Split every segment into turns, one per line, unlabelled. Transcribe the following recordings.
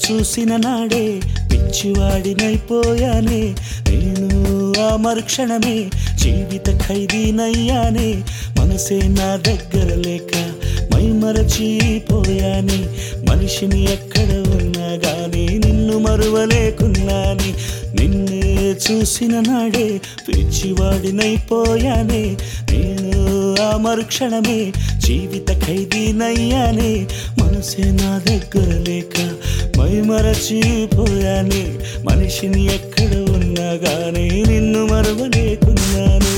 చూసిన నాడే పిచ్చివాడినైపోయానే నేను ఆ మరుక్షణమే జీవిత ఖైదీనయ్యానే మనసే నా దగ్గర లేక మైమరచిపోయానే మనిషిని ఎక్కడ ఉన్నా గాని నిన్ను మరువలేకున్నాని నిన్నే చూసిన నాడే పిచ్చివాడినైపోయానే నేను ఆ మరుక్షణమే జీవిత ఖైదీనయ్యానే మనసే నా దగ్గర లేక మైమరచిపోయానే మనిషిని ఎక్కడ ఉన్నా గానీ నిన్ను మరువలేకున్నానే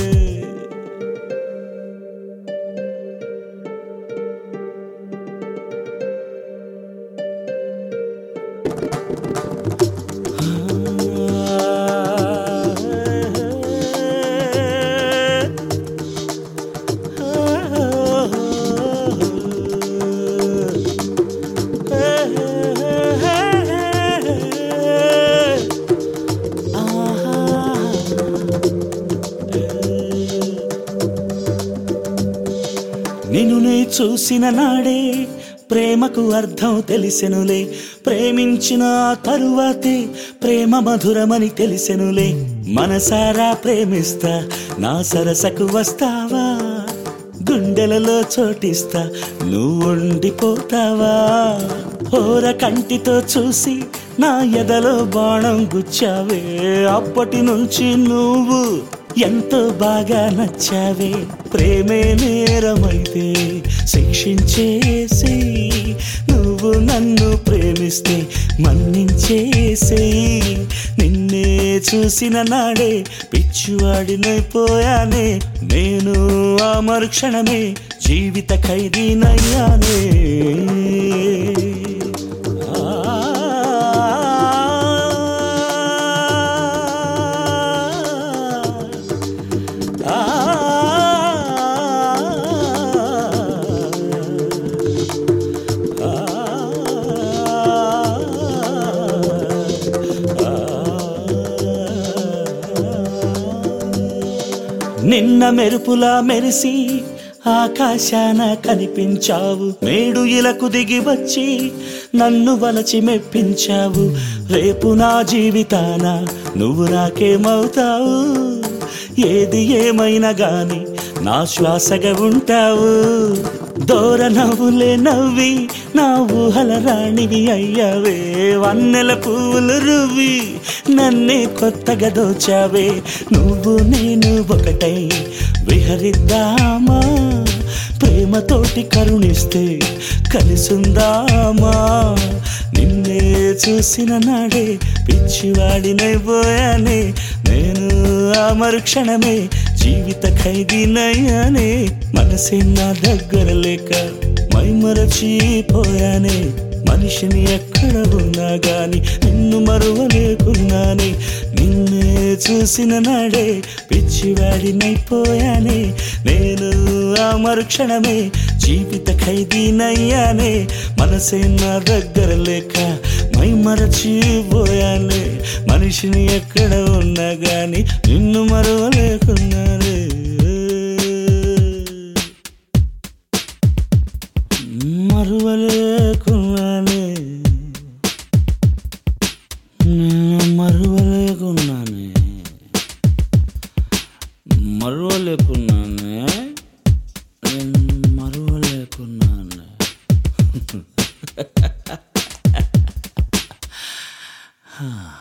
నిన్ను నే చూసిన నాడే ప్రేమకు అర్థం తెలిసెనులే ప్రేమించిన ఆ తరువాతే ప్రేమ మధురమని తెలిసెనులే మనసారా ప్రేమిస్తా నా సరసకు వస్తావా గుండెలలో చోటిస్తా నువ్వు ఉండిపోతావా ఓర కంటితో చూసి నా ఎదలో బాణం గుచ్చావే అప్పటి నుంచి నువ్వు ఎంతో బాగా నచ్చావే ప్రేమే నేరమైతే శిక్షించేసి నువ్వు నన్ను ప్రేమిస్తే మన్నించేసేయి నిన్నే చూసిన నాడే పిచ్చివాడినైపోయానే నేను ఆ మరుక్షణమే జీవిత ఖైదీనయ్యానే ఆ నిన్న మెరుపులా మెరిసి ఆకాశాన కనిపించావు మేడు ఇలకు దిగి వచ్చి నన్ను వలచి మెప్పించావు రేపు నా జీవితాన నువ్వు నాకేమవుతావు ఏది ఏమైనా గాని నా శ్వాసగా ఉంటావు దూర నవ్వులే నవ్వి నా ఊహల రాణివి అయ్యావే వన్నెల పువ్వులు రువ్వి నన్నే కొత్తగా దోచావే నువ్వు నేను ఒకటై విహరిద్దామా ప్రేమతోటి కరుణిస్తే కలిసుందామా నిన్నే చూసిన నాడే పిచ్చివాడినైపోయానే నేను ఆ మరుక్షణమే జీవిత ఖైదీనయ్యానే మనసే నా దగ్గర లేక మైమరచిపోయానే మనిషిని ఎక్కడ ఉన్నా గాని నిన్ను మరువలేకున్నానే నిన్నే చూసిన నాడే పిచ్చివాడినైపోయానే నేను ఆ మరుక్షణమే జీవిత ఖైదీనయ్యానే మనసే నా దగ్గర లేక మై మరచిపోయానే మనిషిని ఎక్కడ ఉన్నా గాని నిన్ను మరువలేకున్నానే మరువలేకున్నానే నేను మరువలేకున్నానే మరువలేకున్నానే నేను మరువలేకున్నానే హా